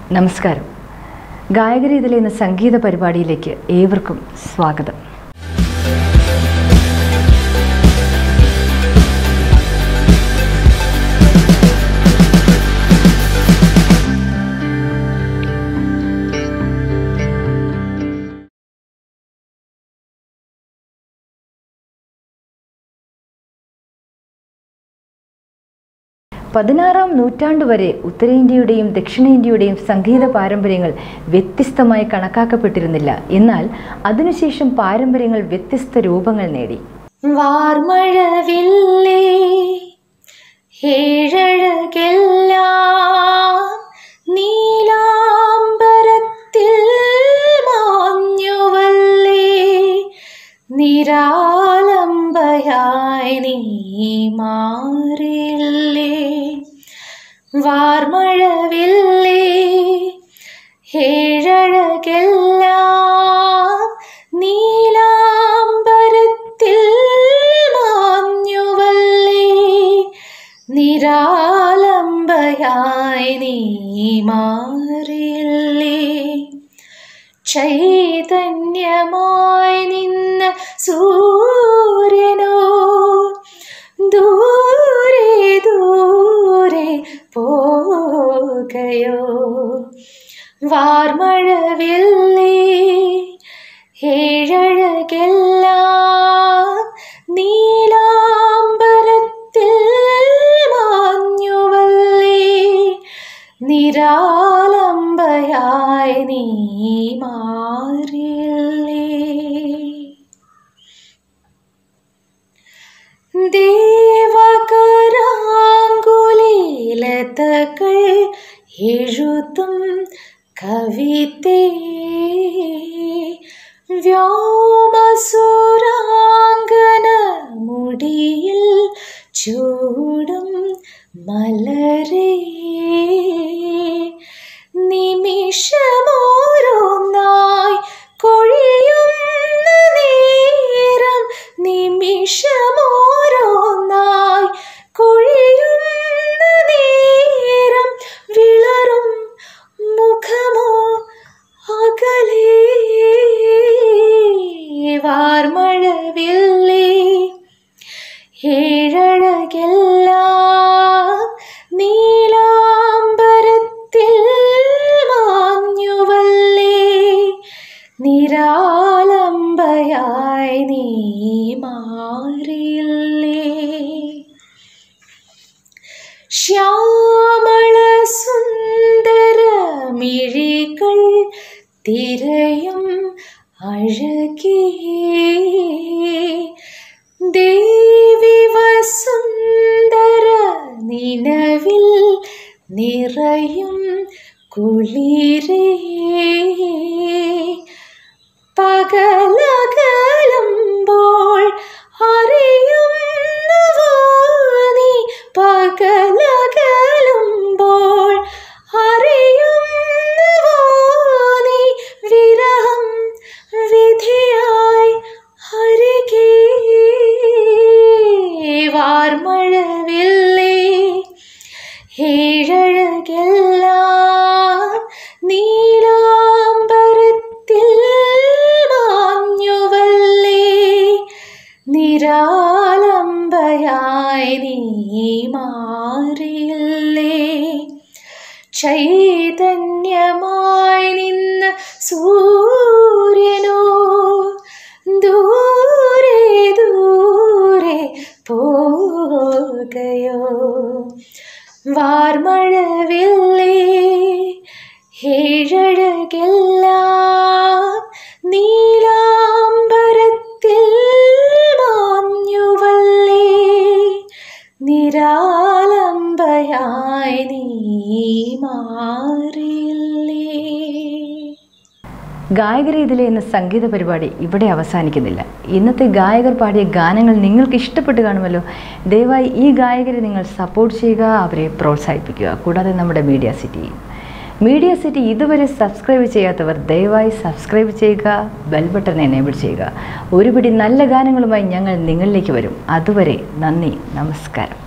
നമസ്കാരം ഗായകരീതിയിലെ ഇന്ന് സംഗീത പരിപാടിയിലേക്ക് ഏവർക്കും സ്വാഗതം പതിനാറാം നൂറ്റാണ്ട് വരെ ഉത്തരേന്ത്യയുടെയും ദക്ഷിണേന്ത്യയുടെയും സംഗീത പാരമ്പര്യങ്ങൾ വ്യത്യസ്തമായി കണക്കാക്കപ്പെട്ടിരുന്നില്ല എന്നാൽ അതിനുശേഷം പാരമ്പര്യങ്ങൾ വ്യത്യസ്ത രൂപങ്ങൾ നേടി വാർമഴവില്ലേ ഏഴഴകെല്ലാം നീലാംബരത്തിൽ മാഞ്ഞുവല്ലേ നിരാലംബയായി നീ മാറില്ലേ വാർമഴവില്ലേ ഏഴഴകെല്ലാം നീലാംബരത്തിൽ മാഞ്ഞുവല്ലേ നിരാലംബയായി നീ മാറില്ലേ ചൈതന്യമായി നിന്ന സൂര്യനോ ദൂരെ ദൂരെ പോകയോ വാർമഴവില്ലേ ഏഴഴകെല്ലാം നീലാംബരത്തിൽ മാഞ്ഞുവല്ലേ നിരാലംബയായി നീ മാറില്ലേ ദേവകരാങ്കുലീലതകൾ എഴുതും കവിതേ വ്യോമസുരാങ്കന മുടിയിൽ ചൂടും മലരേ നിമിഷമോരോന്നായി കൊഴിയുന്ന നേരം നിമിഷമോരോന്നായി കൊഴിയുന്ന നേരം വിളറും മുഖമോ അകലേ വാർമഴവില്ലേ ഏഴഴകെല്ലാം നീലാംബരത്തിൽ മാഞ്ഞുവല്ലേ നിരാലംബയായി നീ മാറില്ലേ ശ്യാമള സുന്ദര മിഴികൾ തിരയും അഴകേ ദേവി വസുന്ദര നിലവിൽ നിറയും കുളിരേ പകലകലുമ്പോൾ അറിയുന്നവോ നീ പകലകലുമ്പോൾ അറിയുന്നവോ നീ വിരഹം വിധിയായി അരികേ വാർമഴവില്ലേ ഏഴഴകെല്ലാം നീലാംബരത്തിൽ മാഞ്ഞുവല്ലേ നിരാലംബയായി നീ മാറില്ലേ ചൈതന്യമായി നിന്ന സൂര്യനോ ദൂരെ ദൂരെ പോകയോ വാർമഴവില്ലേ ഏഴഴകെല്ലാം നീലാംബരത്തിൽ മാഞ്ഞുവല്ലേ നിരാലംബയായി നീ മാറില്ലേ ഗായകരീതിയിലെ ഇന്ന് സംഗീത പരിപാടി ഇവിടെ അവസാനിക്കുന്നില്ല ഇന്നത്തെ ഗായകർ പാടിയ ഗാനങ്ങൾ നിങ്ങൾക്ക് ഇഷ്ടപ്പെട്ട് കാണുമല്ലോ ദയവായി ഈ ഗായകരെ നിങ്ങൾ സപ്പോർട്ട് ചെയ്യുക അവരെ പ്രോത്സാഹിപ്പിക്കുക കൂടാതെ നമ്മുടെ മീഡിയ സിറ്റി മീഡിയ സിറ്റി ഇതുവരെ സബ്സ്ക്രൈബ് ചെയ്യാത്തവർ ദയവായി സബ്സ്ക്രൈബ് ചെയ്യുക ബെൽ ബട്ടൺ എനേബിൾ ചെയ്യുക ഒരുപിടി നല്ല ഗാനങ്ങളുമായി ഞങ്ങൾ നിങ്ങളിലേക്ക് വരും അതുവരെ നന്ദി നമസ്കാരം